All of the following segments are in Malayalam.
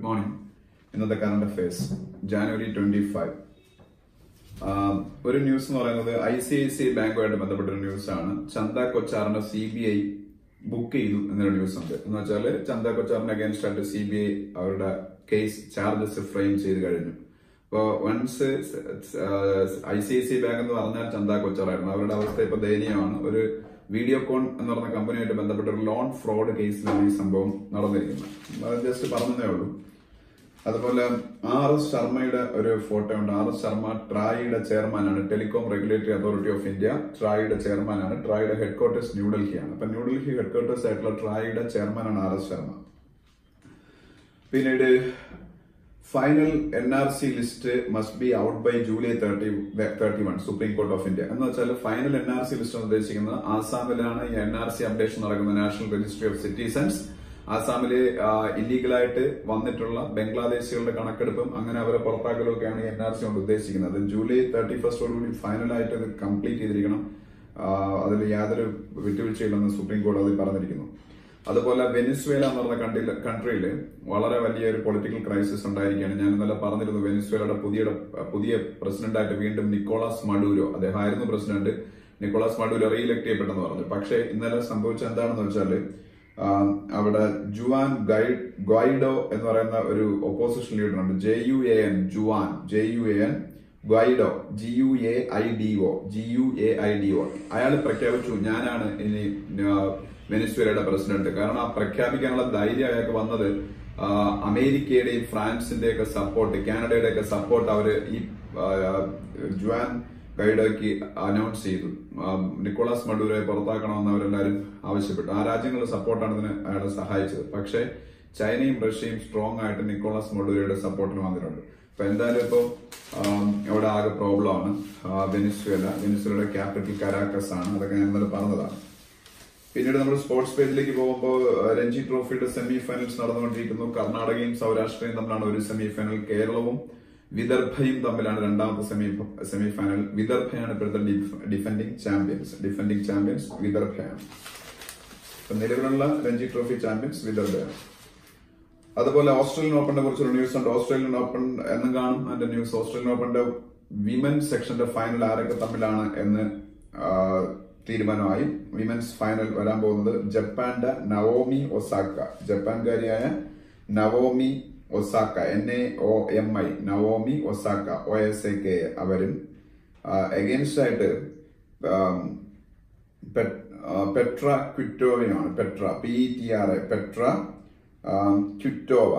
മോർണിംഗ് ഇന്നത്തെ current affairs January twenty five ഒരു ന്യൂസ് എന്ന് പറയുന്നത് ഐ സി ഐ സി ബാങ്കുമായിട്ട് ബന്ധപ്പെട്ട ഒരു ന്യൂസ് ആണ് ചന്ദ കൊച്ചാറിന്റെ സി ബി ഐ ബുക്ക് ചെയ്തു എന്നൊരു ന്യൂസ് ഉണ്ട് എന്ന് വെച്ചാൽ ചന്ദ കൊച്ചാറിന്റെ അഗേൻസ്റ്റ് ആയിട്ട് സി ബി ഐ അവരുടെ കേസ് ചാർജസ് ഫ്രെയിം ചെയ്ത് കഴിഞ്ഞു അപ്പോ once I C I C bank എന്ന് പറഞ്ഞാൽ ചന്ദ കൊച്ചാറായിരുന്നു അവരുടെ അവസ്ഥ ഇപ്പൊ ദയനീയമാണ് ഒരു വീഡിയോകോൺ എന്ന് പറഞ്ഞ കമ്പനിയായിട്ട് ബന്ധപ്പെട്ട ഒരു ലോൺ ഫ്രോഡ് കേസിലാണ് ഈ സംഭവം നടന്നിരിക്കുന്നത് അത് ജസ്റ്റ് പറഞ്ഞതേ ഉള്ളൂ അതുപോലെ ആർ എസ് ശർമ്മയുടെ ഒരു ഫോട്ടോ ഉണ്ട് ആർ എസ് ശർമ്മ ട്രായിയുടെ ചെയർമാനാണ് telecom regulatory authority of India ട്രായിയുടെ ചെയർമാനാണ് ട്രായിയുടെ ഹെഡ്ക്വാർട്ടേഴ്സ് ന്യൂഡൽഹിയാണ് അപ്പൊ ന്യൂഡൽഹി ഹെഡ്ക്വാർട്ടേഴ്സ് ആയിട്ടുള്ള ട്രായിയുടെ ചെയർമാനാണ് ആർ എസ് ശർമ്മ പിന്നീട് final N R C list must be out by July thirty thirty one Supreme Court of India എന്ന് വെച്ചാൽ final N R C list ഉദ്ദേശിക്കുന്നത് ആസാമിലാണ് ഈ എൻ ആർ സി അപ്ഡേഷൻ നടക്കുന്നത് നാഷണൽ രജിസ്ട്രി ഓഫ് സിറ്റിസൺസ് ആസാമില് ഇല്ലീഗലായിട്ട് വന്നിട്ടുള്ള ബംഗ്ലാദേശികളുടെ കണക്കെടുപ്പും അങ്ങനെ അവരെ പുറത്താക്കലും ഒക്കെയാണ് എൻ ആർ സി കൊണ്ട് ഉദ്ദേശിക്കുന്നത് ജൂലൈ തേർട്ടി ഫസ്റ്റോടുകൂടി ഫൈനലായിട്ട് ഇത് കംപ്ലീറ്റ് ചെയ്തിരിക്കണം അതിൽ യാതൊരു വിട്ടുവീഴ്ചയില്ലെന്ന് സുപ്രീം കോടതി അതിൽ പറഞ്ഞിരിക്കുന്നു അതുപോലെ വെനിസ്വേല എന്ന് പറഞ്ഞ കൺട്രി കൺട്രിയിൽ വളരെ വലിയൊരു പൊളിറ്റിക്കൽ ക്രൈസിസ് ഉണ്ടായിരിക്കുകയാണ് ഞാൻ ഇന്നലെ പറഞ്ഞിരുന്നു വെനിസ്വേലയുടെ പുതിയ പുതിയ പ്രസിഡന്റായിട്ട് വീണ്ടും നിക്കോളാസ് മഡൂരോ അദ്ദേഹമായിരുന്നു പ്രസിഡന്റ് നിക്കോളാസ് മഡൂരോ റീഇലക്ട് ചെയ്യപ്പെട്ടെന്ന് പറഞ്ഞു പക്ഷേ ഇന്നലെ സംഭവിച്ച എന്താണെന്ന് വെച്ചാല് അവിടെ ജുവാൻ ഗൈഡ് ഗ്വൈഡോ എന്ന് പറയുന്ന ഒരു ഒപ്പോസിഷൻ ലീഡർ ഉണ്ട് J U A N Juan J U A N Guaido G U A I D O G U A I D O അയാൾ പ്രഖ്യാപിച്ചു ഞാനാണ് ഇനി വെനിസ്വേലയുടെ പ്രസിഡന്റ് കാരണം ആ പ്രഖ്യാപിക്കാനുള്ള ധൈര്യം അയാൾക്ക് വന്നത് അമേരിക്കയുടെയും ഫ്രാൻസിന്റെയൊക്കെ സപ്പോർട്ട് കാനഡയുടെ ഒക്കെ സപ്പോർട്ട് അവര് ഈ ജുവാൻ ഗൈഡോയ്ക്ക് അനൗൺസ് ചെയ്തു നിക്കോളാസ് മഡൂരെ പുറത്താക്കണമെന്ന് അവരെല്ലാവരും ആവശ്യപ്പെട്ടു ആ രാജ്യങ്ങളുടെ സപ്പോർട്ടാണ് ഇതിന് അയാളെ സഹായിച്ചത് പക്ഷേ ചൈനയും റഷ്യയും സ്ട്രോങ് ആയിട്ട് നിക്കോളാസ് മഡൂരയുടെ സപ്പോർട്ടിന് വന്നിട്ടുണ്ട് അപ്പൊ എന്തായാലും ഇപ്പോൾ ഇവിടെ ആകെ പ്രോബ്ലം ആണ് വെനിസ്വേല വെനിസ്വേലയുടെ ക്യാപിറ്റൽ കരാക്കസ് ആണ് അതൊക്കെ ഞാൻ ഇന്നലെ പറഞ്ഞതാണ് പിന്നീട് നമ്മൾ സ്പോർട്സ് പേജിലേക്ക് പോകുമ്പോൾ രഞ്ജി ട്രോഫിയുടെ സെമി ഫൈനൽസ് നടന്നുകൊണ്ടിരിക്കുന്നു കർണാടകയും സൗരാഷ്ട്രയും തമ്മിലാണ് ഒരു സെമി ഫൈനൽ കേരളവും വിദർഭയും തമ്മിലാണ് രണ്ടാമത്തെ സെമി സെമി ഫൈനൽ വിദർഭയാണ് ഇപ്പോഴത്തെ ഡിഫൻഡിംഗ് ചാമ്പ്യൻസ് ഡിഫൻഡിംഗ് ചാമ്പ്യൻസ് വിദർഭയാണ് നിലവിലുള്ള രഞ്ജി ട്രോഫി ചാമ്പ്യൻസ് വിദർഭയാണ് അതുപോലെ ഓസ്ട്രേലിയൻ ഓപ്പണിനെ കുറിച്ചൊരു ന്യൂസ് ഉണ്ട് ഓസ്ട്രേലിയൻ ഓപ്പൺ എന്നും കാണും അതിന്റെ ന്യൂസ് ഓസ്ട്രേലിയൻ ഓപ്പണിന്റെ വിമൻ സെക്ഷന്റെ ഫൈനൽ ആരൊക്കെ തമ്മിലാണ് എന്ന് തീരുമാനമായി വിമൻസ് ഫൈനൽ വരാൻ പോകുന്നത് ജപ്പാന്റെ നവോമി ഒസാക്ക ജപ്പാൻകാരിയായ Naomi Osaka N A O M I Naomi Osaka O S A K അവരും അഗേൻസ്റ്റ് ആയിട്ട് പെട്ര ക്വിറ്റോവയാണ് Petra P T R A Petra Kvitova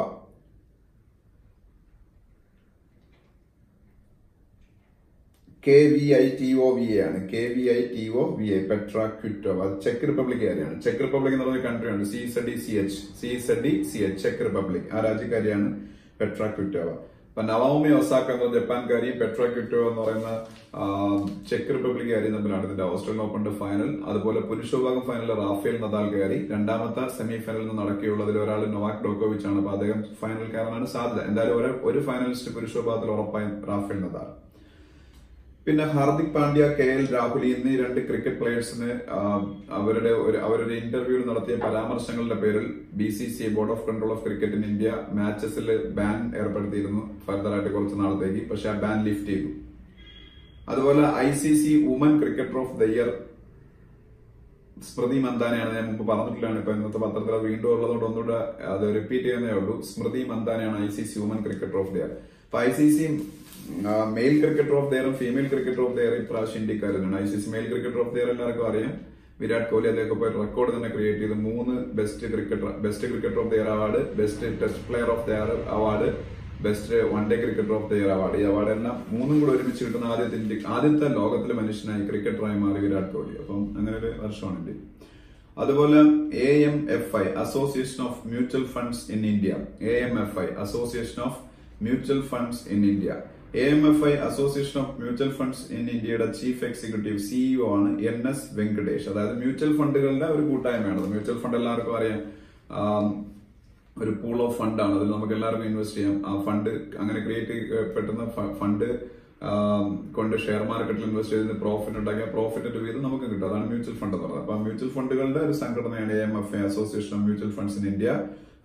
K V I T O V A ആണ് K V I T O V A Petra Kvitova അത് ചെക്ക് റിപ്പബ്ലിക്കാരിയാണ് ചെക്ക് റിപ്പബ്ലിക് എന്ന് പറഞ്ഞ കൺട്രിയാണ് C S D C H C S D C H ചെക്ക് റിപ്പബ്ലിക് ആ രാജ്യക്കാരിയാണ് പെട്ര ക്വിറ്റോവ അപ്പൊ നവോമി ഒസാക്ക എന്ന ജപ്പാൻകാരിയും പെട്ര ക്വിറ്റോവ എന്ന് പറയുന്ന ചെക്ക് റിപ്പബ്ലിക്കാരിയും തമ്മിലാണ് ഇതിന്റെ ഓസ്ട്രേലിയൻ ഓപ്പണിന്റെ ഫൈനൽ അതുപോലെ പുരുഷ വിഭാഗം ഫൈനലിൽ റാഫേൽ നദാൽ കയറി രണ്ടാമത്തെ സെമി ഫൈനലിൽ നിന്ന് നടക്കുകയുള്ളതിൽ ഒരാൾ നൊവാക് ഡോക്കോവിച്ച് ആണ് അപ്പൊ അദ്ദേഹം ഫൈനൽ കയറാനാണ് സാധ്യത എന്തായാലും ഒരു ഒരു ഫൈനലിസ്റ്റ് പുരുഷ വിഭാഗത്തിൽ ഉറപ്പായും റാഫേൽ നദാൽ പിന്നെ ഹാർദിക് പാണ്ഡ്യ കെ എൽ രാഹുൽ എന്നീ രണ്ട് ക്രിക്കറ്റ് പ്ലേയേഴ്സിന് അവരുടെ ഒരു അവരുടെ ഇന്റർവ്യൂവിൽ നടത്തിയ പരാമർശങ്ങളുടെ പേരിൽ B C C board of control of cricket in India മാച്ചസിൽ ബാൻ ഏർപ്പെടുത്തിയിരുന്നു ഫർദറായിട്ട് കുറച്ച് നാളത്തേക്ക് പക്ഷെ ആ ബാൻ ലിഫ്റ്റ് ചെയ്തു അതുപോലെ I C C woman cricketer of the year Smriti മന്ദാനയാണ് ഞാൻ മുമ്പ് പറഞ്ഞിട്ടില്ലാണ് ഇപ്പൊ ഇന്നത്തെ പത്രത്തിൽ വീണ്ടും ഉള്ളതുകൊണ്ട് ഒന്നുകൂടെ അത് റിപ്പീറ്റ് ചെയ്യുന്നേ ഉള്ളൂ സ്മൃതി മന്ദാനയാണ് I C C woman cricketer of the year അപ്പൊ I C C male cricketer of ദയറും ഫീമെയിൽ ക്രിക്കറ്റർ ഓഫ് ദയർ ഇപ്രാവശ്യം ഇന്ത്യക്കാരനാണ് I C C male cricketer of the year എല്ലാവർക്കും അറിയാം വിരാട് കോഹ്ലി അദ്ദേഹം പോയി റെക്കോർഡ് തന്നെ ക്രിയേറ്റ് ചെയ്ത് മൂന്ന് best cricketer best cricketer of the year award best test player of the year award best one day cricketer of the year award ഈ അവാർഡ് എല്ലാം മൂന്നും കൂടെ ഒരുമിച്ച് കിട്ടുന്ന ആദ്യത്തെ ഇന്ത്യ ആദ്യത്തെ ലോകത്തിലെ മനുഷ്യനായി ക്രിക്കറ്ററായി മാറി വിരാട് കോഹ്ലി അപ്പം അങ്ങനെ ഒരു വർഷമാണ് ഇന്ത്യ അതുപോലെ A M F I association of mutual funds in India A M F I association of mutual funds in India A M F I association of mutual funds in ഇന്ത്യയുടെ ചീഫ് എക്സിക്യൂട്ടീവ് സിഇഒ ആണ് എൻ എസ് വെങ്കടേഷ് അതായത് മ്യൂച്വൽ ഫണ്ടുകളുടെ ഒരു കൂട്ടായ്മയാണ് മ്യൂച്വൽ ഫണ്ട് എല്ലാവർക്കും അറിയാം ഒരു പൂൾ ഓഫ് ഫണ്ടാണ് അതിൽ നമുക്ക് എല്ലാവർക്കും ഇൻവെസ്റ്റ് ചെയ്യാം ആ ഫണ്ട് അങ്ങനെ ക്രിയേറ്റ് ചെയ്യപ്പെടുന്ന ഫണ്ട് കൊണ്ട് ഷെയർ മാർക്കറ്റിൽ ഇൻവെസ്റ്റ് ചെയ്ത് പ്രോഫിറ്റ് ഉണ്ടാക്കിയ പ്രോഫിറ്റിന്റെ വീതം നമുക്ക് കിട്ടും അതാണ് മ്യൂച്വൽ ഫണ്ട് എന്ന് പറയുന്നത് അപ്പൊ മ്യൂച്വൽ ഫണ്ടുകളുടെ ഒരു സംഘടനയാണ് A M F A association of mutual funds in India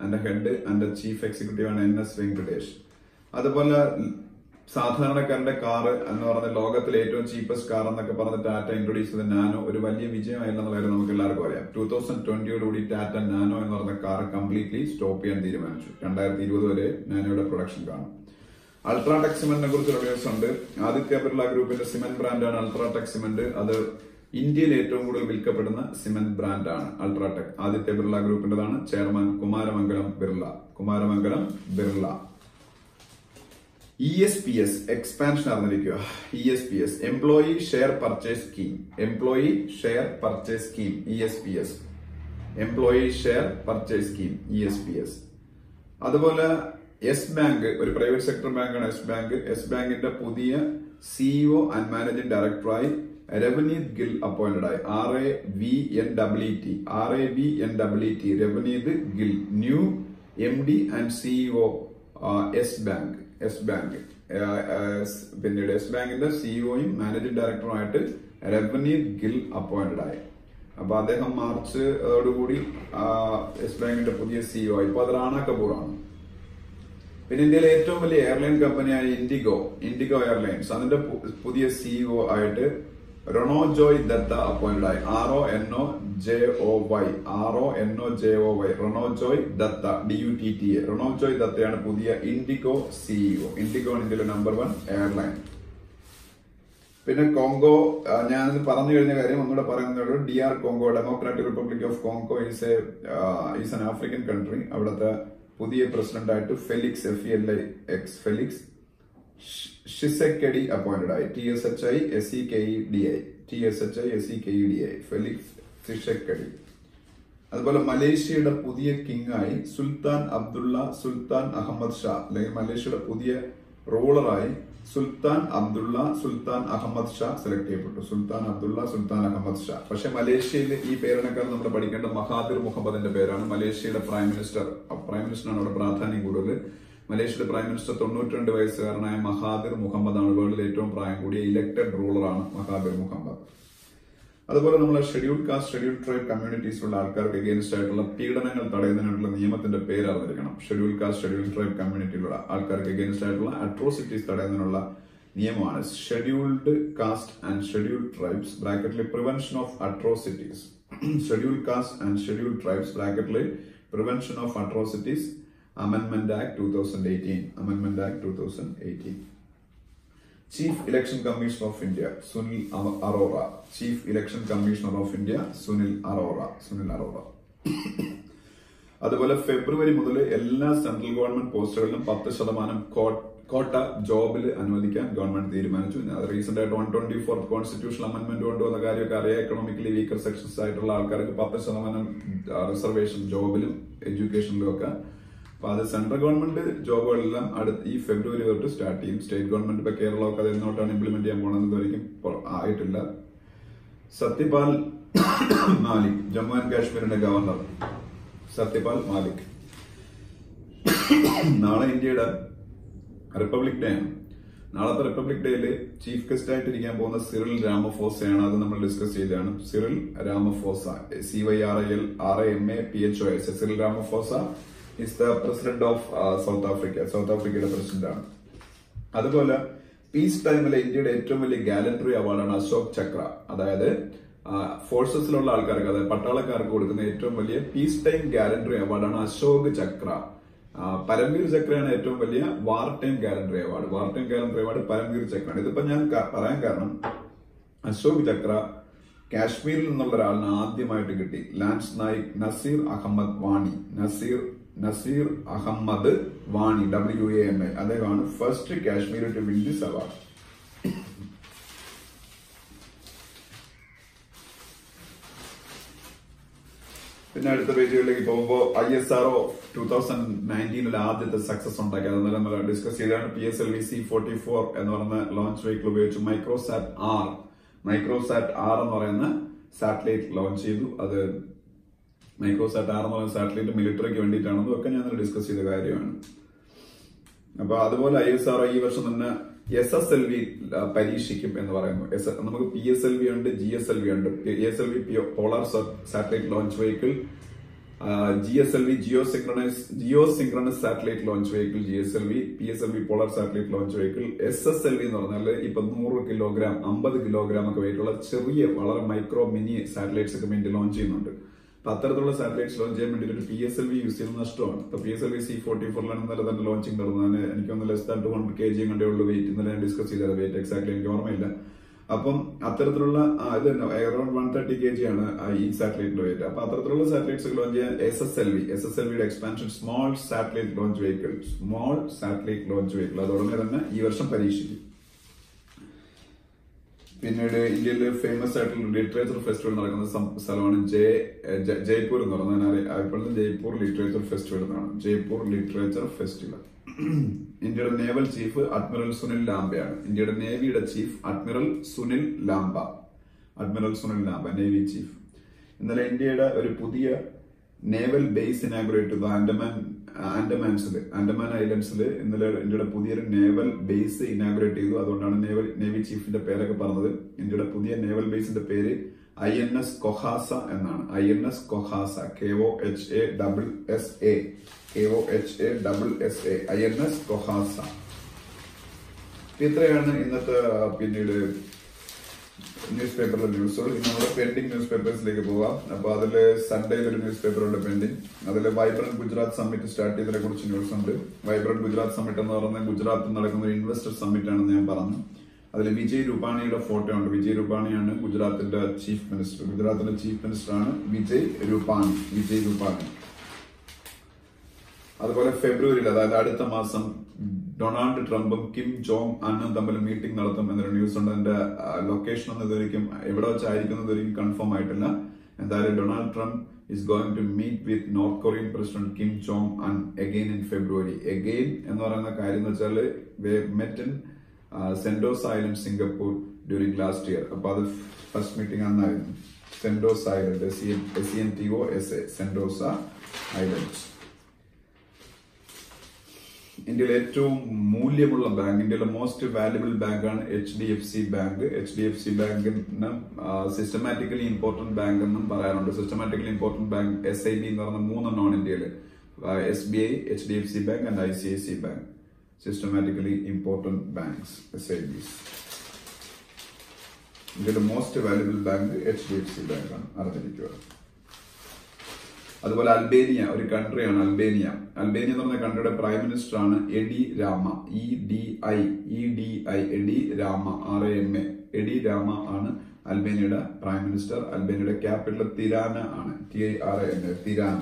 അതിന്റെ ഹെഡ് അതിന്റെ ചീഫ് എക്സിക്യൂട്ടീവ് ആണ് എൻ എസ് വെങ്കടേഷ് അതുപോലെ സാധാരണക്കാരന്റെ കാർ എന്ന് പറഞ്ഞ ലോകത്തിലെ ഏറ്റവും ചീപ്പസ്റ്റ് കാർ എന്നൊക്കെ പറഞ്ഞ് ടാറ്റ ഇൻട്രൊഡ്യൂസ് ചെയ്ത നാനോ ഒരു വലിയ വിജയമായില്ലെന്ന കാര്യം നമുക്ക് എല്ലാവർക്കും അറിയാം ടൂ തൗസൻഡ് ട്വന്റിയോടുകൂടി ടാറ്റ നാനോ എന്ന് പറഞ്ഞ കാർ കംപ്ലീറ്റ്ലി സ്റ്റോപ്പ് ചെയ്യാൻ തീരുമാനിച്ചു രണ്ടായിരത്തി ഇരുപത് വരെ നാനോയുടെ പ്രൊഡക്ഷൻ കാണും അൾട്രാടെക് സിമെന്റിനെ കുറിച്ചുള്ള ന്യൂസ് ഉണ്ട് ആദിത്യ ബിർള ഗ്രൂപ്പിന്റെ സിമെന്റ് ബ്രാൻഡാണ് അൾട്രാടെക് സിമെന്റ് അത് ഇന്ത്യയിൽ ഏറ്റവും കൂടുതൽ വിൽക്കപ്പെടുന്ന സിമെന്റ് ബ്രാൻഡാണ് അൾട്രാടെക് ആദിത്യ ബിർള ഗ്രൂപ്പിന്റേതാണ് chairman Kumar Mangalam Birla Kumar Mangalam Birla E S P S expansion അറിഞ്ഞിരിക്കുക E S P S employee share purchase scheme employee share purchase scheme E S P S employee share purchase scheme E S P S അതുപോലെ യെസ് ബാങ്ക് ഒരു പ്രൈവറ്റ് സെക്ടർ ബാങ്കാണ് യെസ് ബാങ്ക് യെസ് ബാങ്കിന്റെ പുതിയ സിഇഒ ആൻഡ് മാനേജിംഗ് ഡയറക്ടറായി രവനീത് ഗിൽ അപ്പോയിന്റഡ് ആയി R A V N W T R A V N W T Ravneet Gill new M D and CEO Yes Bank Yes Bank പിന്നീട് യെസ് ബാങ്കിന്റെ സിഇഒയും മാനേജിംഗ് ഡയറക്ടറുമായിട്ട് രവനീത് ഗിൽ അപ്പോയിന്റഡ് ആയി അപ്പൊ അദ്ദേഹം മാർച്ച് അതോടുകൂടി യെസ് ബാങ്കിന്റെ പുതിയ സിഇഒ ഇപ്പൊ അത് റാണ കപൂറാണ് പിന്നെ ഇന്ത്യയിലെ ഏറ്റവും വലിയ എയർലൈൻ കമ്പനിയായ ഇൻഡിഗോ ഇൻഡിഗോ എയർലൈൻസ് അതിന്റെ പു- പുതിയ സിഇഒ ആയിട്ട് റൊണോ ജോയ് ദത്ത അപ്പോയിന്റഡ് ആയി R O N O J O Y R O N O J O Y Ronojoy Dutta D U T T A Ronojoy ദത്തയാണ് പുതിയ ഇൻഡിഗോ സിഇഒ ഇൻഡിഗോ ആണ് ഇന്ത്യയിലെ നമ്പർ വൺ എയർലൈൻ പിന്നെ കോങ്കോ ആ, ഞാനിത് പറഞ്ഞു കഴിഞ്ഞ കാര്യം ഒന്നുകൂടെ പറയുന്നതേ D R Congo democratic republic of Congo is a is an African country അവിടുത്തെ പുതിയ പ്രസിഡന്റ് ആയിട്ട് Felix F L I X Felix Tshisekedi appointed ആയി T S H I S E K E D I T S H I S E K E D I Felix Tshisekedi അതുപോലെ മലേഷ്യയുടെ പുതിയ കിങ് ആയി സുൽത്താൻ അബ്ദുള്ള സുൽത്താൻ അഹമ്മദ് ഷാ അല്ലെങ്കിൽ മലേഷ്യയുടെ പുതിയ റൂളറായി Sultan Abdullah Sultan Ahmad Shah select ചെയ്യപ്പെട്ടു Sultan Abdullah Sultan Ahmad Shah പക്ഷെ മലേഷ്യയിൽ ഈ പേരിനേക്കാൾ നമ്മൾ പഠിക്കേണ്ട മഹാദിർ മുഹമ്മദിന്റെ പേരാണ് മലേഷ്യയുടെ പ്രൈം മിനിസ്റ്റർ പ്രൈം മിനിസ്റ്ററാണ് അവിടെ പ്രാധാന്യം കൂടുതൽ മലേഷ്യയുടെ പ്രൈം മിനിസ്റ്റർ തൊണ്ണൂറ്റിരണ്ട് വയസ്സുകാരനായ മഹാദിർ മുഹമ്മദാണ് വേൾഡിലെ ഏറ്റവും പ്രായം കൂടിയ ഇലക്ടഡ് റൂളറാണ് മഹാദിർ മുഹമ്മദ് അതുപോലെ നമ്മൾ ഷെഡ്യൂൾ കാസ്റ്റ് ഷെഡ്യൂൾ ട്രൈബ് കമ്മ്യൂണിറ്റീസിലുള്ള ആൾക്കാർക്ക് അഗേൻസ്റ്റ് ആയിട്ടുള്ള പീഡനങ്ങൾ തടയുന്നതിനുള്ള നിയമത്തിന്റെ പേര് അറിഞ്ഞിരിക്കണം ഷെഡ്യൂൾ കാസ്റ്റ് ഷെഡ്യൂൾ ട്രൈബ് കമ്മ്യൂണിറ്റിയിലുള്ള ആൾക്കാർക്ക് അഗേൻസ്റ്റ് ആയിട്ടുള്ള അട്രോസിറ്റീസ് തടയുന്നതിനുള്ള നിയമമാണ് scheduled caste and schedule tribes ബ്രാക്കറ്റിൽ prevention of atrocities schedule caste and schedule tribes ബ്രാക്കറ്റിൽ prevention of atrocities amendment act two thousand eighteen amendment act two thousand eighteen chief election commissioner of India Sunil അ- Arora chief election commissioner of India Sunil Arora Sunil Arora അതുപോലെ ഫെബ്രുവരി മുതൽ എല്ലാ സെൻട്രൽ ഗവൺമെന്റ് പോസ്റ്റുകളിലും പത്ത് ശതമാനം കോ- കോട്ട ജോബിൽ അനുവദിക്കാൻ ഗവൺമെന്റ് തീരുമാനിച്ചു റീസെന്റ് ആയിട്ട് one twenty fourth constitutional amendment കൊണ്ടുവന്ന കാര്യമൊക്കെ അറിയാം എക്കണോമിക്കലി വീക്കർ സെക്ഷൻസ് ആയിട്ടുള്ള ആൾക്കാർക്ക് പത്ത് ശതമാനം റിസർവേഷൻ ജോബിലും എഡ്യൂക്കേഷനിലും ഒക്കെ അപ്പൊ അത് സെൻട്രൽ ഗവൺമെന്റ് ജോബുകളെല്ലാം അടുത്ത ഈ ഫെബ്രുവരി തൊട്ട് സ്റ്റാർട്ട് ചെയ്യും സ്റ്റേറ്റ് ഗവൺമെന്റ് ഇപ്പൊ കേരളമൊക്കെ അത് എന്നോട്ടാണ് ഇംപ്ലിമെന്റ് ചെയ്യാൻ പോണത് ഇതുവരെയും പൊ- ആയിട്ടില്ല സത്യപാൽ മാലിക് ജമ്മു ആൻഡ് കാശ്മീരിന്റെ ഗവർണർ സത്യപാൽ മാലിക് നാളെ ഇന്ത്യയുടെ റിപ്പബ്ലിക് ഡേ ആണ് നാളത്തെ റിപ്പബ്ലിക് ഡേയിൽ ചീഫ് ഗസ്റ്റ് ആയിട്ട് ഇരിക്കാൻ പോകുന്ന സിറിൽ രാമഫോസയാണ് അത് നമ്മൾ ഡിസ്കസ് ചെയ്തതാണ് Cyril Ramaphosa C Y R I L R A M A P H O S Cyril Ramaphosa is the president of South Africa South ആഫ്രിക്കയുടെ പ്രസിഡന്റ് ആണ് അതുപോലെ പീസ് ടൈമിലെ ഇന്ത്യയുടെ ഏറ്റവും വലിയ ഗാലൻട്രി അവാർഡാണ് അശോക് ചക്ര അതായത് ഫോഴ്സസിലുള്ള ആൾക്കാർക്ക് അതായത് പട്ടാളക്കാർക്ക് കൊടുക്കുന്ന ഏറ്റവും വലിയ പീസ് ടൈം ഗാലൻട്രി അവാർഡാണ് അശോക് ചക്ര ആ, പരംവീർ ചക്രയാണ് ഏറ്റവും വലിയ war time gallantry award war time gallantry award Paramvir ചക്രയാണ് ഇതിപ്പോ ഞാൻ ക- പറയാൻ കാരണം അശോക് ചക്ര കാശ്മീരിൽ നിന്നുള്ള ഒരാളിന് ആദ്യമായിട്ട് കിട്ടി lance Naik Nazir Ahmad Wani Nazir Nazir Ahmad Wani W A M A അദ്ദേഹമാണ് first Kashmir to win this award പിന്നെ അടുത്ത പേജുകളിലേക്ക് പോകുമ്പോൾ I S R O two thousand നയൻറ്റീനിൽ ആദ്യത്തെ സക്സസ് ഉണ്ടാക്കി അത് നമ്മൾ ഡിസ്കസ് ചെയ്താണ് P S L V C forty four എന്ന് പറയുന്ന ലോഞ്ച് വെഹിക്കിൾ ഉപയോഗിച്ച് മൈക്രോസാറ്റ് ആർ മൈക്രോസാറ്റ് ആർ എന്ന് പറയുന്ന സാറ്റലൈറ്റ് ലോഞ്ച് ചെയ്തു അത് മൈക്രോസാറ്റ് ആർ എന്ന് പറയുന്ന സാറ്റലൈറ്റ് മിലിറ്ററിക്ക് വേണ്ടിയിട്ടാണെന്നും ഒക്കെ ഞാൻ ഡിസ്കസ് ചെയ്ത കാര്യമാണ് അപ്പൊ അതുപോലെ ഐ എസ് ആർ ഈ വർഷം തന്നെ എസ് എസ് എൽ വി പരീക്ഷിക്കും എന്ന് പറയുന്നു എസ് നമുക്ക് പി എസ് എൽ വി ഉണ്ട് ജി എസ് എൽ വി ഉണ്ട് P S L V polar satellite launch vehicle G S L V geo synchronise geosynchronous satellite launch vehicle G S L V P S L V polar satellite launch vehicle S S L V എന്ന് പറഞ്ഞാൽ ഇപ്പൊ നൂറ് കിലോഗ്രാം അമ്പത് കിലോഗ്രാം ഒക്കെ വെയിറ്റുള്ള ചെറിയ വളരെ മൈക്രോ മിനി സാറ്റലൈറ്റ്സ് ഒക്കെ വേണ്ടി ലോഞ്ച് ചെയ്യുന്നുണ്ട് അപ്പൊ അത്തരത്തിലുള്ള സാറ്റലൈറ്റ്സ് ലോഞ്ച് ചെയ്യാൻ വേണ്ടി ഒരു P S L V use ചെയ്യുന്നത് നഷ്ടമാണ് ഇപ്പൊ P S L V C forty ഫോറിലാണ് ഇന്നലെ തന്നെ ലോഞ്ചിങ് നടന്നത് എനിക്കൊന്ന് less than two hundred K G കണ്ടേ ഉള്ളൂ വെയിറ്റ് ഇന്നലെ ഞാൻ ഡിസ്കസ് ചെയ്തത് വെയിറ്റ് എക്സാക്ട്ലി എനിക്ക് ഓർമ്മയില്ല അപ്പം അത്തരത്തിലുള്ള ആ, ഇത് around one thirty K G ആണ് ആ ഈ സാറ്റലൈറ്റിന്റെ വെയിറ്റ് അപ്പൊ അത്തരത്തിലുള്ള സാറ്റലൈറ്റ്സ് ലോഞ്ച് ചെയ്യാൻ S S L V S S L വിയുടെ expansion small satellite launch vehicle small satellite launch vehicle അത് ഉടനെ തന്നെ ഈ വർഷം പരീക്ഷിക്കും പിന്നീട് ഇന്ത്യയിലെ ഫേമസ് ആയിട്ടുള്ള ലിറ്ററേച്ചർ ഫെസ്റ്റിവൽ നടക്കുന്ന സം- സ്ഥലമാണ് ജയ ജ- ജയ്പൂർ എന്ന് പറഞ്ഞാൽ ഞാൻ അറിയ- അറിയപ്പെടുന്നത് ജയ്പൂർ ലിറ്ററേച്ചർ ഫെസ്റ്റിവൽ എന്നാണ് ജയ്പൂർ ലിറ്ററേച്ചർ ഫെസ്റ്റിവൽ ഇന്ത്യയുടെ നേവൽ ചീഫ് അഡ്മിറൽ സുനിൽ ലാംബയാണ് ഇന്ത്യയുടെ നേവിയുടെ chief admiral Sunil Lamba admiral Sunil Lamba navy chief ഇന്നലെ ഇന്ത്യയുടെ ഒരു പുതിയ നേവൽ ബേസ് ഇനാഗുറേറ്റ് ചെയ്തു ആൻഡമാൻ ആൻഡമാൻസിൽ ആൻഡമാൻ ഐലൻഡ്സിൽ ഇന്നലെ ഇന്ത്യയുടെ പുതിയൊരു നേവൽ ബേസ് ഇനാഗുറേറ്റ് ചെയ്തു അതുകൊണ്ടാണ് നേവൽ നേവി ചീഫിന്റെ പേരൊക്കെ പറഞ്ഞത് ഇന്ത്യയുടെ പുതിയ നേവൽ ബേസിന്റെ പേര് ഐ എൻ എസ് കൊഹാസ എന്നാണ് I N S Kohassa K O H A double S A K O H A double S A I N S Kohassa ഇത്രയാണ് ഇന്നത്തെ പിന്നീട് ന്യൂസ് പേപ്പറിലെ ന്യൂസുകൾ ഇനി നമ്മുടെ പെൻഡിങ് ന്യൂസ് പേപ്പേഴ്സിലേക്ക് പോവാം അപ്പൊ അതില് സൺഡേയിൽ ഒരു ന്യൂസ് പേപ്പർ ഉണ്ട് പെൻഡിങ് അതിൽ വൈബ്രന്റ് ഗുജറാത്ത് സമ്മിറ്റ് സ്റ്റാർട്ട് ചെയ്തതിനെ കുറിച്ച് ന്യൂസ് ഉണ്ട് വൈബ്രന്റ് ഗുജറാത്ത് സമ്മിറ്റ് എന്ന് പറയുന്നത് ഗുജറാത്തിൽ നടക്കുന്ന ഒരു ഇൻവെസ്റ്റർ സമ്മിറ്റ് ആണെന്ന് ഞാൻ പറഞ്ഞു അതിൽ വിജയ് രൂപാണിയുടെ ഫോട്ടോ ഉണ്ട് വിജയ് രൂപാണിയാണ് ഗുജറാത്തിന്റെ ചീഫ് മിനിസ്റ്റർ ഗുജറാത്തിന്റെ ചീഫ് മിനിസ്റ്റർ ആണ് വിജയ് രൂപാണി വിജയ് രൂപാണി അതുപോലെ ഫെബ്രുവരിയിൽ അതായത് അടുത്ത മാസം ഡൊണാൾഡ് ട്രംപും കിം ജോങ് അന്നും തമ്മിൽ മീറ്റിംഗ് നടത്തും എന്നൊരു ന്യൂസ് ഉണ്ട് അതിന്റെ ലൊക്കേഷൻ ഒന്നും ഇതുവരെയും എവിടെ വെച്ചായിരിക്കും ഇതുവരെയും കൺഫേം ആയിട്ടില്ല എന്തായാലും Donald Trump is going to meet with North Korean president Kim Jong Un again in February again എന്ന് പറയുന്ന കാര്യം എന്ന് വെച്ചാൽ met in Sentosa island Singapore during last year അപ്പൊ അത് ഫസ്റ്റ് മീറ്റിംഗ് അന്നായിരുന്നു Sentosa island S N T O S A Sentosa island ഇന്ത്യയിലെ ഏറ്റവും മൂല്യമുള്ള ബാങ്ക് ഇന്ത്യയിലെ മോസ്റ്റ് വാല്യുബിൾ ബാങ്കാണ് H D F C bank H D F C ബാങ്കിന് സിസ്റ്റമാറ്റിക്കലി ഇമ്പോർട്ടന്റ് ബാങ്ക് എന്നും പറയാറുണ്ട് systematically important bank S I B എന്ന് പറഞ്ഞ മൂന്നെണ്ണമാണ് ഇന്ത്യയിൽ S B I H D F C bank and I C I C bank systematically important banks S I Bs ഇന്ത്യയിലെ most valuable bank H D F C ബാങ്കാണ് അറിഞ്ഞിരിക്കുക അതുപോലെ അൽബേനിയ ഒരു കൺട്രിയാണ് അൽബേനിയ അൽബേനിയ എന്ന് പറഞ്ഞ കൺട്രിയുടെ പ്രൈം മിനിസ്റ്റർ ആണ് Edi Rama E D I E D I Edi Rama R A M A Edi Rama ആണ് അൽബേനിയയുടെ പ്രൈം മിനിസ്റ്റർ അൽബേനിയയുടെ ക്യാപിറ്റൽ തിരാന ആണ് T I R A N A Tirana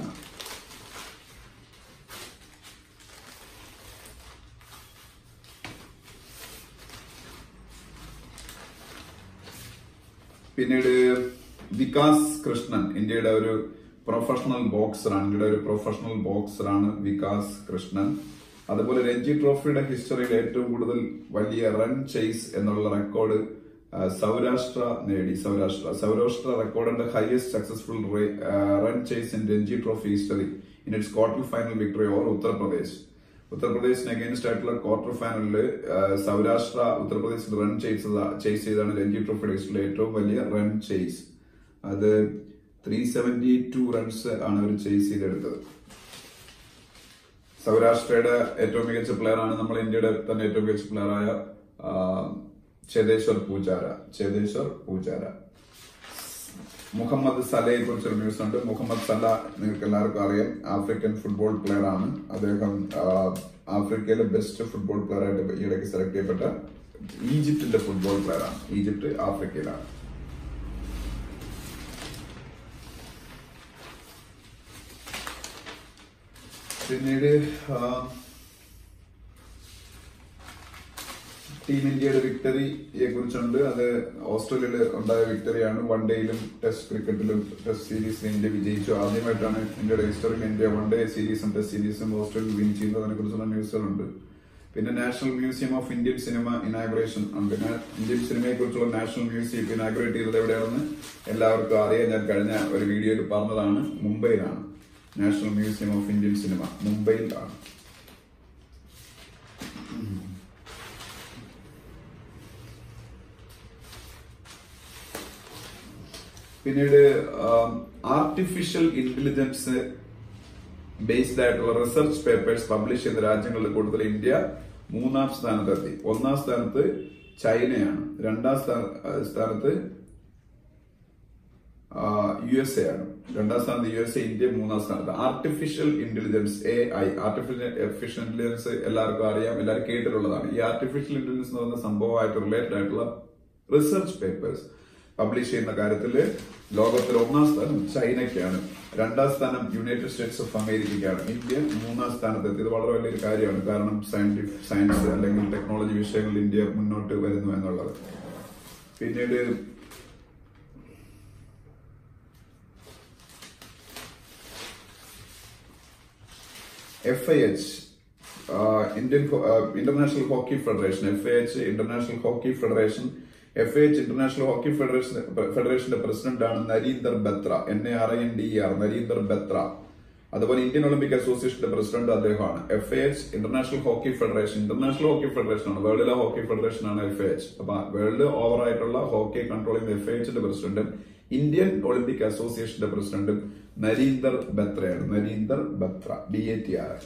പിന്നീട് വികാസ് കൃഷ്ണൻ ഇന്ത്യയുടെ ഒരു പ്രൊഫഷണൽ ബോക്സറാണ് ഇന്ത്യയുടെ ഒരു പ്രൊഫഷണൽ ബോക്സറാണ് വികാസ് കൃഷ്ണൻ അതുപോലെ രഞ്ജി ട്രോഫിയുടെ ഹിസ്റ്ററിയിൽ ഏറ്റവും കൂടുതൽ വലിയ റൺ ചേസ് എന്നുള്ള റെക്കോർഡ് സൗരാഷ്ട്ര നേടി സൗരാഷ്ട്ര സൗരാഷ്ട്ര റെക്കോർഡിന്റെ highest successful run chase in Ranji trophy history in its quarter final victory over Uttar Pradesh ഉത്തർപ്രദേശിന് അഗേൻസ്റ്റ് ആയിട്ടുള്ള ക്വാർട്ടർ ഫൈനലില് സൗരാഷ്ട്ര ഉത്തർപ്രദേശിൽ റൺ ചെയ്ത ചേസ് ചെയ്താണ് രഞ്ജി ട്രോഫിയുടെ ഹിസ്റ്ററിയിലെ ഏറ്റവും വലിയ റൺ ചേസ് അത് ത്രീ സെവന്റി ടു റൺസ് ആണ് അവർ ചേസ് ചെയ്തെടുത്തത് സൗരാഷ്ട്രയുടെ ഏറ്റവും മികച്ച പ്ലെയർ ആണ് നമ്മൾ ഇന്ത്യയുടെ തന്നെ ഏറ്റവും മികച്ച പ്ലെയറായ ചേതേശ്വർ പൂജാര ചേതേശ്വർ പൂജാര മുഹമ്മദ് സലയെ കുറിച്ചൊരു ന്യൂസ് ഉണ്ട് മുഹമ്മദ് സല നിങ്ങൾക്ക് എല്ലാവർക്കും അറിയാം ആഫ്രിക്കൻ ഫുട്ബോൾ പ്ലെയർ ആണ് അദ്ദേഹം ആ, ആഫ്രിക്കയിലെ ബെസ്റ്റ് ഫുട്ബോൾ പ്ലെയർ ആയിട്ട് ഈയിടയ്ക്ക് സെലക്ട് ചെയ്യപ്പെട്ട ഈജിപ്തിന്റെ ഫുട്ബോൾ പ്ലെയർ ആണ് ഈജിപ്ത് ആഫ്രിക്കയിലാണ് പിന്നീട് ആ, ടീം ഇന്ത്യയുടെ വിക്ടറിയെ കുറിച്ചുണ്ട് അത് ഓസ്ട്രേലിയയിൽ ഉണ്ടായ വിക്ടറിയാണ് വൺ ഡേയിലും ടെസ്റ്റ് ക്രിക്കറ്റിലും ടെസ്റ്റ് സീരീസിലും ഇന്ത്യ വിജയിച്ചു ആദ്യമായിട്ടാണ് ഇന്ത്യയുടെ ഹിസ്റ്ററിയിൽ ഇന്ത്യ വൺ ഡേ സീരീസും ടെസ്റ്റ് സീരീസും ഓസ്ട്രേലിയ വിൻ ചെയ്യുന്നതിനെ കുറിച്ചുള്ള ന്യൂസുകളുണ്ട് പിന്നെ national museum of Indian cinema inauguration ഉണ്ട് നാ- ഇന്ത്യൻ സിനിമയെ കുറിച്ചുള്ള നാഷണൽ മ്യൂസിയം ഇനാഗ്രേറ്റ് ചെയ്തത് എവിടെയാണെന്ന് എല്ലാവർക്കും അറിയാം ഞാൻ കഴിഞ്ഞ ഒരു വീഡിയോയിൽ പറഞ്ഞതാണ് മുംബൈയിലാണ് national museum of Indian cinema മുംബൈയിലാണ് പിന്നീട് ആർട്ടിഫിഷ്യൽ ഇന്റലിജൻസ് ബേസ്ഡ് ആയിട്ടുള്ള റിസർച്ച് പേപ്പേഴ്സ് പബ്ലിഷ് ചെയ്യുന്ന രാജ്യങ്ങളുടെ കൂട്ടത്തിൽ ഇന്ത്യ മൂന്നാം സ്ഥാനത്തെത്തി ഒന്നാം സ്ഥാനത്ത് ചൈനയാണ് രണ്ടാം സ്ഥാന- സ്ഥാനത്ത് യു എസ് എ ആണ് രണ്ടാം സ്ഥാനത്ത് യു എസ് എ ഇന്ത്യ മൂന്നാം സ്ഥാനത്ത് artificial intelligence A I artificial artificial intelligence എല്ലാവർക്കും അറിയാം എല്ലാവരും കേട്ടിട്ടുള്ളതാണ് ഈ ആർട്ടിഫിഷ്യൽ ഇന്റലിജൻസ് എന്ന് പറയുന്ന സംഭവമായിട്ട് റിലേറ്റഡ് ആയിട്ടുള്ള റിസർച്ച് പേപ്പേഴ്സ് പബ്ലിഷ് ചെയ്യുന്ന കാര്യത്തിൽ ലോകത്തിൽ ഒന്നാം സ്ഥാനം ചൈനയ്ക്കാണ് രണ്ടാം സ്ഥാനം യുണൈറ്റഡ് സ്റ്റേറ്റ്സ് ഓഫ് അമേരിക്കയ്ക്കാണ് ഇന്ത്യ മൂന്നാം സ്ഥാനത്ത് എത്തിയത് വളരെ വലിയൊരു കാര്യമാണ് കാരണം സയന്റിഫിക് സയൻസ് അല്ലെങ്കിൽ ടെക്നോളജി വിഷയങ്ങളിൽ ഇന്ത്യ മുന്നോട്ട് വരുന്നു എന്നുള്ളത് പിന്നീട് എഫ് ഐ എച്ച് ഇന്ത്യൻ ഹോ- ആ, international hockey federation F I H international hockey federation F I H international hockey federation ഫെഡറേഷന്റെ പ്രസിഡന്റാണ് Narinder Batra N A R I N D R Narinder Batra അതുപോലെ ഇന്ത്യൻ ഒളിമ്പിക് അസോസിയേഷന്റെ പ്രസിഡന്റ് അദ്ദേഹമാണ് F I H international hockey federation international hockey federation ആണ് വേൾഡിലെ ഹോക്കി ഫെഡറേഷൻ ആണ് എഫ് ഐ എച്ച് അപ്പൊ വേൾഡ് ഓവർ ആയിട്ടുള്ള ഹോക്കി കൺട്രോൾ ചെയ്യുന്ന എഫ് ഐ എച്ചിന്റെ പ്രസിഡന്റും ഇന്ത്യൻ ഒളിമ്പിക് അസോസിയേഷന്റെ പ്രസിഡന്റും നരീന്ദർ ബത്രയാണ് Narinder Batra B A T R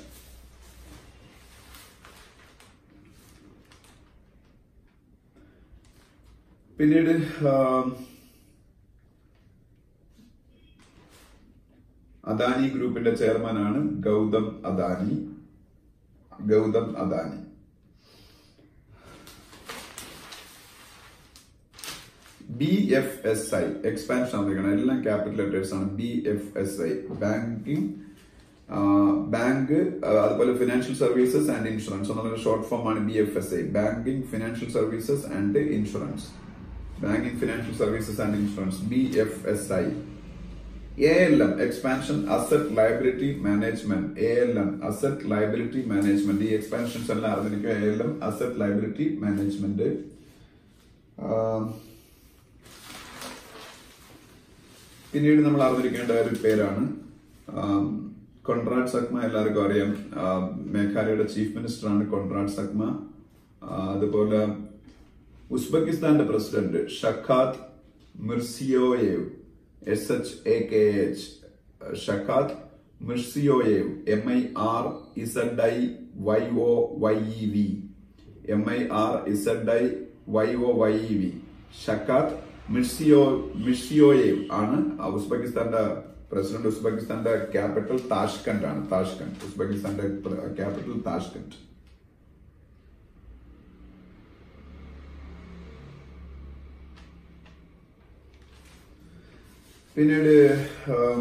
പിന്നീട് ആം, അദാനി ഗ്രൂപ്പിന്റെ ചെയർമാനാണ് Gautam Adani Gautam Adani B F S I expansion ആയിരിക്കണം എല്ലാം ക്യാപിറ്റൽ ലെറ്റേഴ്സ് ആണ് B F S I banking bank അതുപോലെ ഫിനാൻഷ്യൽ സർവീസസ് ആൻഡ് ഇൻഷുറൻസ് എന്നുള്ള ഷോർട്ട് ഫോം ആണ് B F S I banking financial services and insurance banking financial services and insurance B F S I A L M expansion asset liability management A L M asset liability management ഈ എക്സ്പാൻഷൻസ് എല്ലാം അറിഞ്ഞിരിക്കും A L M asset liability management പിന്നീട് നമ്മൾ അറിഞ്ഞിരിക്കേണ്ട ഒരു പേരാണ് കൊൺറാഡ് സക്മ എല്ലാവർക്കും അറിയാം ആ, മേഘാലയയുടെ ചീഫ് മിനിസ്റ്റർ ആണ് കൊൺറാഡ് സക്മ ആ, അതുപോലെ ഉസ്ബെക്കിസ്ഥാന്റെ president Shavkat Mirziyoyev S H A K H Shavkat Mirziyoyev M I R Z I Y O Y E V M I R Z I Y O Y E V Shavkat മിർസിയോ മിർസിയോയേവ് ആണ് ആ ഉസ്ബെക്കിസ്ഥാന്റെ പ്രസിഡന്റ് ഉസ്ബെക്കിസ്ഥാന്റെ ക്യാപിറ്റൽ താഷ്കന്റ് ആണ് താഷ്കന്റ് ഉസ്ബെക്കിസ്ഥാന്റെ ക്യാപിറ്റൽ താഷ്കന്റ് പിന്നീട് ആം,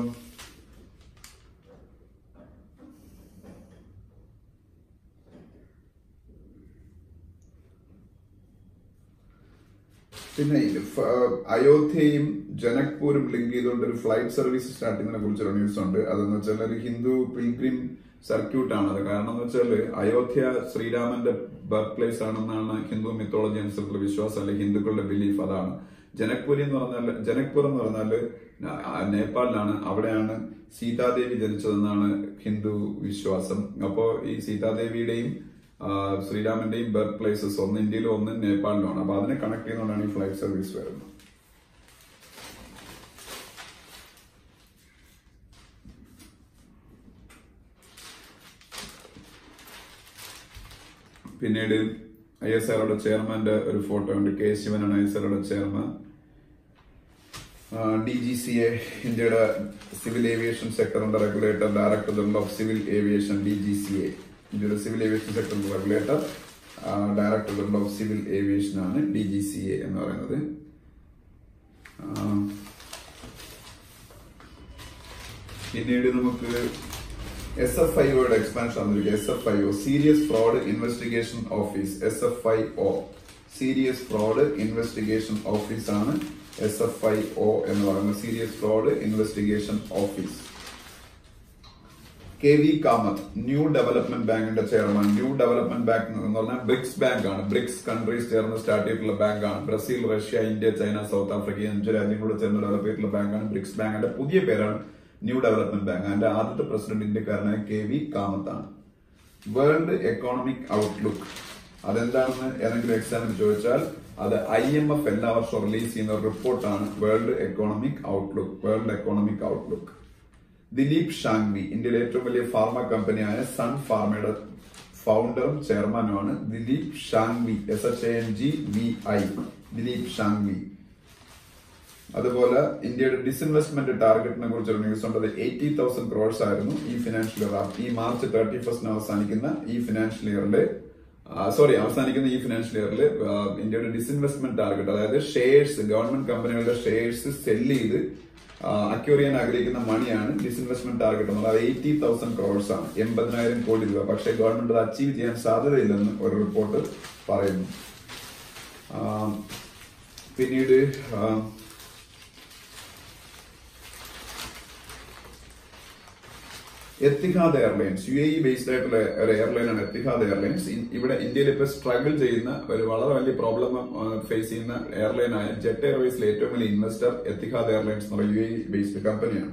പിന്നെ ഇത് ഫ- അയോധ്യയും ജനക്പൂരും ലിങ്ക് ചെയ്തുകൊണ്ട് ഒരു ഫ്ലൈറ്റ് സർവീസ് സ്റ്റാർട്ട് ചെയ്യുന്നതിനെ കുറിച്ചൊരു ന്യൂസ് ഉണ്ട് അതെന്ന് വെച്ചാൽ ഒരു ഹിന്ദു പിൽഗ്രിം സർക്യൂട്ട് ആണ് അത് കാരണം എന്ന് വെച്ചാൽ അയോധ്യ ശ്രീരാമന്റെ ബർത്ത് പ്ലേസ് ആണെന്നാണ് ഹിന്ദു മിത്തോളജി അനുസരിച്ചുള്ള വിശ്വാസം അല്ലെങ്കിൽ ഹിന്ദുക്കളുടെ ബിലീഫ് അതാണ് ജനക്പുരി എന്ന് പറഞ്ഞാൽ ജനക്പൂർ എന്ന് പറഞ്ഞാൽ നേപ്പാളിലാണ് അവിടെയാണ് സീതാദേവി ജനിച്ചതെന്നാണ് ഹിന്ദു വിശ്വാസം അപ്പോ ഈ സീതാദേവിയുടെയും ആ, ശ്രീരാമന്റെയും ബർത്ത് പ്ലേസസ് ഒന്ന് ഇന്ത്യയിലും ഒന്ന് നേപ്പാളിലുമാണ് അപ്പൊ അതിനെ കണക്ട് ചെയ്യുന്നതുകൊണ്ടാണ് ഈ ഫ്ലൈറ്റ് സർവീസ് വരുന്നത് പിന്നീട് ഐ എസ് ആർഒയുടെ ചെയർമാന്റെ ഒരു ഫോട്ടോ ഉണ്ട് കെ ശിവനാണ് ഐ എസ് ആർഒയുടെ chairman D G C A ഇന്ത്യയുടെ സിവിൽ ഏവിയേഷൻ സെക്ടറിന്റെ regulator director general of civil aviation D G C A ഇന്ത്യയുടെ സിവിൽ ഏവിയേഷൻ സെക്ടറിന്റെ regulator director general of civil aviation ആണ് ഡി ജി സി എ എന്ന് പറയുന്നത് ആ, പിന്നീട് നമുക്ക് എസ് എഫ് ഐ ഒയുടെ എക്സ്പാൻഷൻ വന്നിരിക്കും S F I O serious fraud investigation office S F I O serious fraud investigation office ആണ് എസ് എഫ് ഐ ഒ എന്ന് പറയുന്നത് serious fraud investigation office K V Kamath new development ബാങ്കിന്റെ ചെയർമാൻ ന്യൂ ഡെവലപ്മെന്റ് ബാങ്ക് എന്ന് പറഞ്ഞാൽ ബ്രിക്സ് ബാങ്ക് ആണ് ബ്രിക്സ് കൺട്രീസ് ചേർന്ന് സ്റ്റാർട്ട് ചെയ്തിട്ടുള്ള ബാങ്കാണ് Brazil Russia India China South Africa ഈ അഞ്ച് രാജ്യങ്ങളോട് ചേർന്ന് ഡെവലപ്പ് ചെയ്തിട്ടുള്ള ബാങ്കാണ് ബ്രിക്സ് ബാങ്കിന്റെ പുതിയ പേരാണ് ന്യൂ ഡെവലപ്മെന്റ് ബാങ്ക് അതിന്റെ ആദ്യത്തെ പ്രസിഡന്റ് ഇന്ത്യക്കാരനായ കെ വി കാമത്താണ് വേൾഡ് എക്കോണമിക് ഔട്ട്ലുക്ക് അതെന്താണെന്ന് ഏതെങ്കിലും എക്സാമിന് ചോദിച്ചാൽ അത് ഐ എം എഫ് എല്ലാ വർഷവും റിലീസ് ചെയ്യുന്ന ഒരു റിപ്പോർട്ടാണ് world economic outlook world economic outlook Dilip Shanghvi ഇന്ത്യയിലെ ഏറ്റവും വലിയ ഫാർമ കമ്പനിയായ സൺ ഫാർമയുടെ ഫൗണ്ടറും ചെയർമാനുമാണ് Dilip Shanghvi S H N G V I Dilip Shanghvi അതുപോലെ ഇന്ത്യയുടെ ഡിസ്ഇൻവെസ്റ്റ്മെന്റ് ടാർഗറ്റിനെ കുറിച്ചൊരു ന്യൂസ് ഉണ്ട് എയ്റ്റി തൗസൻഡ് ക്രോഡ്സ് ആയിരുന്നു ഈ ഫിനാൻഷ്യൽ ഇയർ ഈ മാർച്ച് തേർട്ടി ഫസ്റ്റിന് അവസാനിക്കുന്ന ഈ ഫിനാൻഷ്യൽ ഇയറിലെ സോറി അവസാനിക്കുന്ന ഈ ഫിനാൻഷ്യൽ ഇയറിൽ ഇന്ത്യയുടെ ഡിസ്ഇൻവെസ്റ്റ്മെന്റ് ടാർഗറ്റ് അതായത് ഷെയർസ് ഗവൺമെന്റ് കമ്പനികളുടെ ഷെയർസ് സെല്ല് ചെയ്ത് അക്യൂർ ചെയ്യാൻ ആഗ്രഹിക്കുന്ന മണിയാണ് ഡിസ്ഇൻവെസ്റ്റ്മെന്റ് ടാർഗറ്റ് എന്നുള്ളത് എയ്റ്റി തൗസൻഡ് ക്രോഡ്സ് ആണ് എൺപതിനായിരം കോടി രൂപ പക്ഷേ ഗവൺമെന്റ് അത് അച്ചീവ് ചെയ്യാൻ സാധ്യതയില്ലെന്ന് ഒരു റിപ്പോർട്ട് പറയുന്നു ആ, പിന്നീട് ആ, Etihad airlines U A E based ആയിട്ടുള്ള ഒരു എയർലൈനാണ് എത്തിഹാദ് എയർലൈൻസ് ഇ- ഇവിടെ ഇന്ത്യയിൽ ഇപ്പോൾ സ്ട്രഗിൾ ചെയ്യുന്ന ഒരു വളരെ വലിയ പ്രോബ്ലം ഫേസ് ചെയ്യുന്ന എയർലൈനായ ജെറ്റ് എയർവേസിലെ ഏറ്റവും വലിയ ഇൻവെസ്റ്റർ എത്തിഹാദ് എയർലൈൻസ് എന്നുള്ള യു എ ഇ ബേസ്ഡ് കമ്പനിയാണ്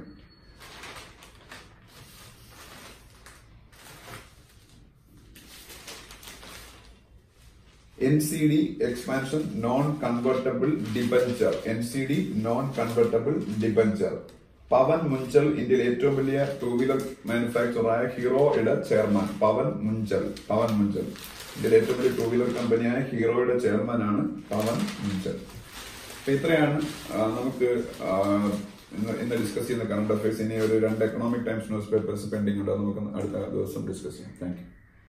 N C D expansion non convertible debenture N C D non convertible debenture Pawan Munjal ഇന്ത്യയിലെ ഏറ്റവും വലിയ ടൂ വീലർ മാനുഫാക്ചറായ ഹീറോയുടെ ചെയർമാൻ പവൻ മുഞ്ചൽ പവൻ മുഞ്ചൽ ഇന്ത്യയിലെ ഏറ്റവും വലിയ ടൂ വീലർ കമ്പനിയായ ഹീറോയുടെ ചെയർമാനാണ് പവൻ മുഞ്ചൽ അപ്പൊ ഇത്രയാണ് ആ, നമുക്ക് ആ, ഇന്ന് ഇന്ന് ഡിസ്കസ് ചെയ്യുന്ന കറണ്ട് അഫയേഴ്സ് ഇനി ഒരു രണ്ട് Economic Times news papers pending ഉണ്ട് അത് നമുക്ക് അടുത്ത ദിവസം ഡിസ്കസ് ചെയ്യാം താങ്ക് യു